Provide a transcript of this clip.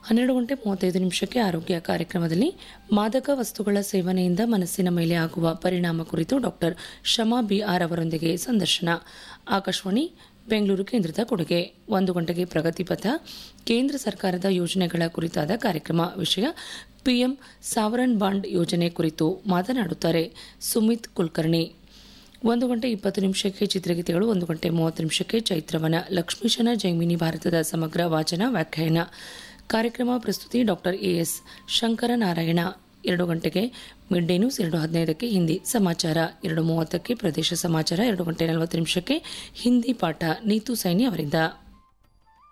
ಹನ್ನೆರಡು ಗಂಟೆ ಮೂವತ್ತೈದು ನಿಮಿಷಕ್ಕೆ ಆರೋಗ್ಯ ಕಾರ್ಯಕ್ರಮದಲ್ಲಿ ಮಾದಕ ವಸ್ತುಗಳ ಸೇವನೆಯಿಂದ ಮನಸ್ಸಿನ ಮೇಲೆ ಆಗುವ ಪರಿಣಾಮ ಕುರಿತು ಡಾಕ್ಟರ್ ಶಮಾ ಬಿ ಆರ್ ಅವರೊಂದಿಗೆ ಸಂದರ್ಶನ ಆಕಾಶವಾಣಿ ಬೆಂಗಳೂರು ಕೇಂದ್ರದ ಕೊಡುಗೆ ಒಂದು ಗಂಟೆಗೆ ಪ್ರಗತಿಪಥ ಕೇಂದ್ರ ಸರ್ಕಾರದ ಯೋಜನೆಗಳ ಕುರಿತಾದ ಕಾರ್ಯಕ್ರಮ ವಿಷಯ ಪಿಎಂ ಸಾವರನ್ ಬಾಂಡ್ ಯೋಜನೆ ಕುರಿತು ಮಾತನಾಡುತ್ತಾರೆ ಸುಮಿತ್ ಕುಲಕರ್ಣಿ ಒಂದು ಗಂಟೆ ಇಪ್ಪತ್ತು ನಿಮಿಷಕ್ಕೆ ಚಿತ್ರಗೀತೆಗಳು ಒಂದು ಗಂಟೆ ಮೂವತ್ತು ನಿಮಿಷಕ್ಕೆ ಚೈತ್ರವನ ಲಕ್ಷ್ಮೀಶನ ಜೈಮಿನಿ ಭಾರತದ ಸಮಗ್ರ ವಾಚನ ವ್ಯಾಖ್ಯಾನ ಕಾರ್ಯಕ್ರಮ ಪ್ರಸ್ತುತಿ ಡಾಕ್ಟರ್ ಎಎಸ್ ಶಂಕರನಾರಾಯಣ ಎರಡು ಗಂಟೆಗೆ ಮಿಡ್ ಡೇ ನ್ಯೂಸ್ ಎರಡು ಹದಿನೈದಕ್ಕೆ ಹಿಂದಿ ಸಮಾಚಾರ ಎರಡು ಮೂವತ್ತಕ್ಕೆ ಪ್ರದೇಶ ಸಮಾಚಾರ ಎರಡು ಗಂಟೆ ನಲವತ್ತು ನಿಮಿಷಕ್ಕೆ ಹಿಂದಿ ಪಾಠ ನೀತು ಸೈನಿ ಅವರಿಂದ